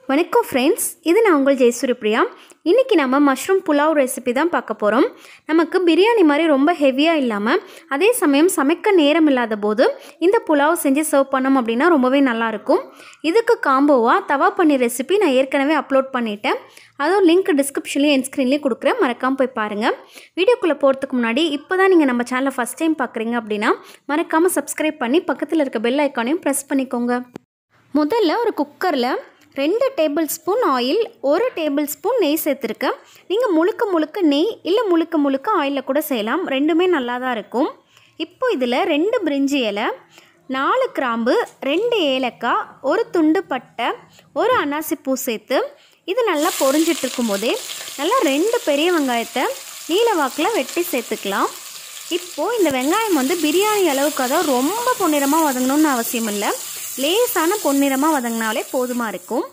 வணக்கம் ஃப்ரெண்ட்ஸ் இது நான் உங்கள் ஜெயசூரி பிரியா இன்றைக்கி நம்ம மஷ்ரூம் புலாவ் ரெசிபி தான் பார்க்க போகிறோம் நமக்கு பிரியாணி மாதிரி ரொம்ப ஹெவியாக இல்லாமல் அதே சமயம் சமைக்க நேரம் இல்லாத போது இந்த புலாவ் செஞ்சு சர்வ் பண்ணோம் அப்படின்னா ரொம்பவே நல்லாயிருக்கும் இதுக்கு காம்போவாக தவா பன்னீர் ரெசிபி நான் ஏற்கனவே அப்லோட் பண்ணிட்டேன் அதுவும் லிங்க் டிஸ்கிரிப்ஷன்லேயும் என் ஸ்க்ரீன்லேயும் கொடுக்குறேன் மறக்காமல் போய் பாருங்கள் வீடியோக்குள்ளே போகிறதுக்கு முன்னாடி இப்போ தான் நீங்கள் நம்ம சேனலை ஃபஸ்ட் டைம் பார்க்குறீங்க அப்படின்னா மறக்காமல் சப்ஸ்கிரைப் பண்ணி பக்கத்தில் இருக்க பெல் ஐக்கானையும் ப்ரெஸ் பண்ணிக்கோங்க முதல்ல ஒரு குக்கரில் ரெண்டு டேபிள் ஸ்பூன் ஆயில் ஒரு டேபிள் ஸ்பூன் நெய் சேர்த்துருக்கேன் நீங்கள் முழுக்க முழுக்க நெய் இல்லை முழுக்க முழுக்க ஆயிலில் கூட செய்யலாம் ரெண்டுமே நல்லா தான் இருக்கும் இப்போ இதில் ரெண்டு பிரிஞ்சி இலை நாலு கிராம்பு ரெண்டு ஏலக்காய் ஒரு துண்டு பட்டை ஒரு அன்னாசி பூ சேர்த்து இது நல்லா பொரிஞ்சிட்டு இருக்கும்போதே நல்லா ரெண்டு பெரிய வெங்காயத்தை நீல வாக்கில் வெட்டி சேர்த்துக்கலாம் இப்போது இந்த வெங்காயம் வந்து பிரியாணி அளவுக்கு அதான் ரொம்ப பொன்னிறமாக வதங்கணும்னு அவசியம் இல்லை லேசான பொன்னிறமாக வதங்கினாலே போதுமாக இருக்கும்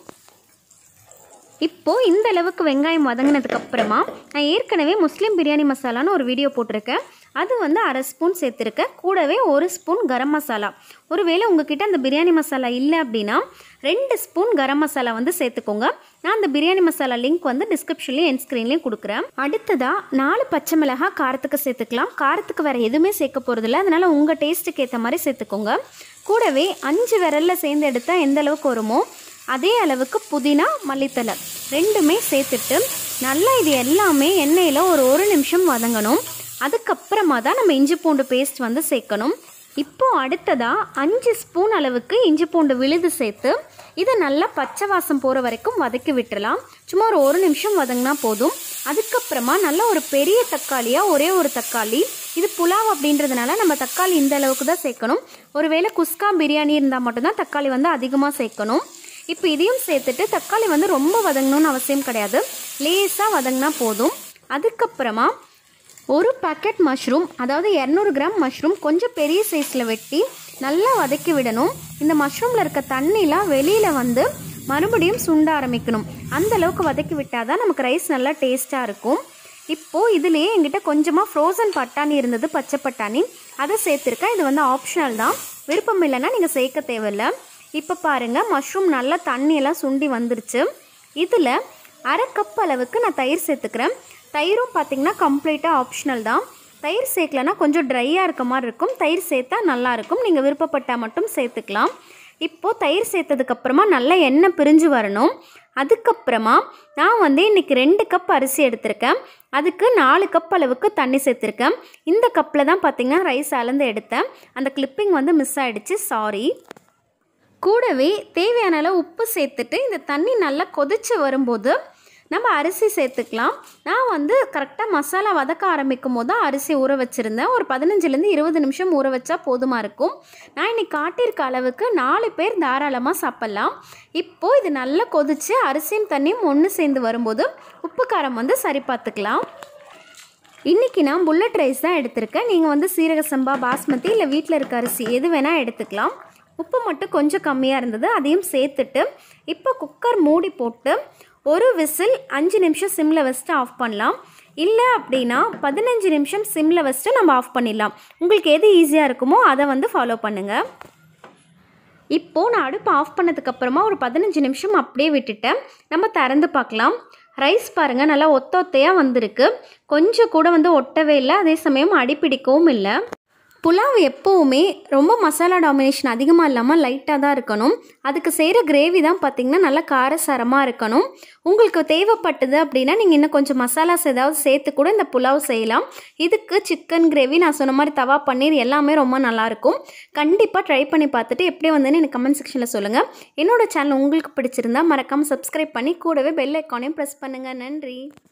இப்போது இந்த அளவுக்கு வெங்காயம் வதங்கினதுக்கு அப்புறமா நான் ஏற்கனவே முஸ்லீம் பிரியாணி மசாலான்னு ஒரு வீடியோ போட்டிருக்கேன் அது வந்து அரை ஸ்பூன் சேர்த்துருக்கேன் கூடவே ஒரு ஸ்பூன் கரம் மசாலா ஒருவேளை உங்ககிட்ட அந்த பிரியாணி மசாலா இல்லை அப்படின்னா ரெண்டு ஸ்பூன் கரம் மசாலா வந்து சேர்த்துக்கோங்க நான் அந்த பிரியாணி மசாலா லிங்க் வந்து டிஸ்கிரிப்ஷன்லேயும் என் ஸ்க்ரீன்லேயும் கொடுக்குறேன் அடுத்ததாக நாலு பச்சை மிளகாய் காரத்துக்கு சேர்த்துக்கலாம் காரத்துக்கு வேறு எதுவுமே சேர்க்க போகிறதில்ல அதனால் உங்கள் டேஸ்ட்டுக்கு ஏற்ற மாதிரி சேர்த்துக்கோங்க கூடவே அஞ்சு விரலில் சேர்ந்து எடுத்தால் எந்த அளவுக்கு வருமோ அதே அளவுக்கு புதினா மல்லித்தலை ரெண்டுமே சேர்த்துட்டு நல்லா இது எல்லாமே எண்ணெயில் ஒரு ஒரு நிமிஷம் வதங்கணும் அதுக்கப்புறமா தான் நம்ம இஞ்சி பூண்டு பேஸ்ட் வந்து சேர்க்கணும் இப்போது அடுத்ததாக அஞ்சு ஸ்பூன் அளவுக்கு இஞ்சி பூண்டு விழுது சேர்த்து இதை நல்லா பச்சை வாசம் போகிற வரைக்கும் வதக்கி விட்டுறலாம் சும்மா ஒரு ஒரு நிமிஷம் வதங்கினா போதும் அதுக்கப்புறமா நல்லா ஒரு பெரிய தக்காளியாக ஒரே ஒரு தக்காளி இது புலாவ் அப்படின்றதுனால நம்ம தக்காளி இந்த அளவுக்கு தான் சேர்க்கணும் ஒருவேளை குஸ்கா பிரியாணி இருந்தால் மட்டும்தான் தக்காளி வந்து அதிகமாக சேர்க்கணும் இப்போ இதையும் சேர்த்துட்டு தக்காளி வந்து ரொம்ப வதங்கணும்னு அவசியம் கிடையாது லேசாக வதங்கினா போதும் அதுக்கப்புறமா ஒரு பேக்கெட் மஷ்ரூம் அதாவது இரநூறு கிராம் மஷ்ரூம் கொஞ்சம் பெரிய சைஸில் வெட்டி நல்லா வதக்கி விடணும் இந்த மஷ்ரூமில் இருக்க தண்ணிலாம் வெளியில் வந்து மறுபடியும் சுண்ட ஆரம்பிக்கணும் அந்த அளவுக்கு வதக்கி விட்டால் தான் நமக்கு ரைஸ் நல்லா டேஸ்ட்டாக இருக்கும் இப்போது இதுலேயே எங்கிட்ட கொஞ்சமாக ஃப்ரோசன் பட்டாணி இருந்தது பச்சை பட்டாணி அதை சேர்த்துருக்கேன் இது வந்து ஆப்ஷனல் தான் விருப்பம் இல்லைன்னா நீங்கள் சேர்க்க தேவையில்லை இப்போ பாருங்கள் மஷ்ரூம் நல்லா தண்ணியெல்லாம் சுண்டி வந்துருச்சு இதில் அரை கப் அளவுக்கு நான் தயிர் சேர்த்துக்கிறேன் தயிரும் பார்த்திங்கன்னா கம்ப்ளீட்டாக ஆப்ஷனல் தான் தயிர் சேர்க்கலனா கொஞ்சம் ட்ரையாக இருக்க மாதிரி இருக்கும் தயிர் சேர்த்தா நல்லாயிருக்கும் நீங்கள் விருப்பப்பட்டால் மட்டும் சேர்த்துக்கலாம் இப்போது தயிர் சேர்த்ததுக்கப்புறமா நல்லா எண்ணெய் பிரிஞ்சு வரணும் அதுக்கப்புறமா நான் வந்து இன்றைக்கி ரெண்டு கப் அரிசி எடுத்திருக்கேன் அதுக்கு நாலு கப் அளவுக்கு தண்ணி சேர்த்துருக்கேன் இந்த கப்பில் தான் பார்த்திங்கன்னா ரைஸ் அளந்து எடுத்தேன் அந்த கிளிப்பிங் வந்து மிஸ் ஆகிடுச்சு சாரி கூடவே தேவையான அளவு உப்பு சேர்த்துட்டு இந்த தண்ணி நல்லா கொதித்து வரும்போது நம்ம அரிசி சேர்த்துக்கலாம் நான் வந்து கரெக்டாக மசாலா வதக்க ஆரம்பிக்கும் போது தான் அரிசி ஊற வச்சுருந்தேன் ஒரு பதினஞ்சுலேருந்து இருபது நிமிஷம் ஊற வச்சா போதுமாக இருக்கும் நான் இன்னைக்கு காட்டியிருக்க அளவுக்கு நாலு பேர் தாராளமாக சாப்பிட்லாம் இப்போது இது நல்லா கொதித்து அரிசியும் தண்ணியும் ஒன்று சேர்ந்து வரும்போது உப்பு காரம் வந்து சரி பார்த்துக்கலாம் இன்றைக்கி நான் புல்லட் ரைஸ் தான் எடுத்திருக்கேன் நீங்கள் வந்து சீரக சம்பா பாஸ்மதி இல்லை வீட்டில் இருக்க அரிசி எது வேணால் எடுத்துக்கலாம் உப்பு மட்டும் கொஞ்சம் கம்மியாக இருந்தது அதையும் சேர்த்துட்டு இப்போ குக்கர் மூடி போட்டு ஒரு விசில் அஞ்சு நிமிஷம் சிம்மில் வச்சுட்டு ஆஃப் பண்ணலாம் இல்லை அப்படின்னா பதினஞ்சு நிமிஷம் சிம்மில் வச்சுட்டு நம்ம ஆஃப் பண்ணிடலாம் உங்களுக்கு எது ஈஸியாக இருக்குமோ அதை வந்து ஃபாலோ பண்ணுங்கள் இப்போது நான் அடுப்பு ஆஃப் பண்ணதுக்கப்புறமா ஒரு பதினஞ்சு நிமிஷம் அப்படியே விட்டுட்டேன் நம்ம திறந்து பார்க்கலாம் ரைஸ் பாருங்கள் நல்லா ஒத்த ஒத்தையாக வந்திருக்கு கொஞ்சம் கூட வந்து ஒட்டவே இல்லை அதே சமயம் அடிப்பிடிக்கவும் இல்லை புலாவ் எப்போவுமே ரொம்ப மசாலா டாமினேஷன் அதிகமாக இல்லாமல் லைட்டாக தான் இருக்கணும் அதுக்கு செய்கிற கிரேவி தான் பார்த்திங்கன்னா நல்லா காரசாரமாக இருக்கணும் உங்களுக்கு தேவைப்பட்டது அப்படின்னா நீங்கள் இன்னும் கொஞ்சம் மசாலாஸ் ஏதாவது சேர்த்து கூட இந்த புலாவ் செய்யலாம் இதுக்கு சிக்கன் கிரேவி நான் சொன்ன மாதிரி தவா பன்னீர் எல்லாமே ரொம்ப நல்லாயிருக்கும் கண்டிப்பாக ட்ரை பண்ணி பார்த்துட்டு எப்படி வந்துன்னு எனக்கு கமெண்ட் செக்ஷனில் சொல்லுங்கள் என்னோட சேனல் உங்களுக்கு பிடிச்சிருந்தா மறக்காமல் சப்ஸ்கிரைப் பண்ணி கூடவே பெல் ஐக்கானையும் ப்ரெஸ் பண்ணுங்கள் நன்றி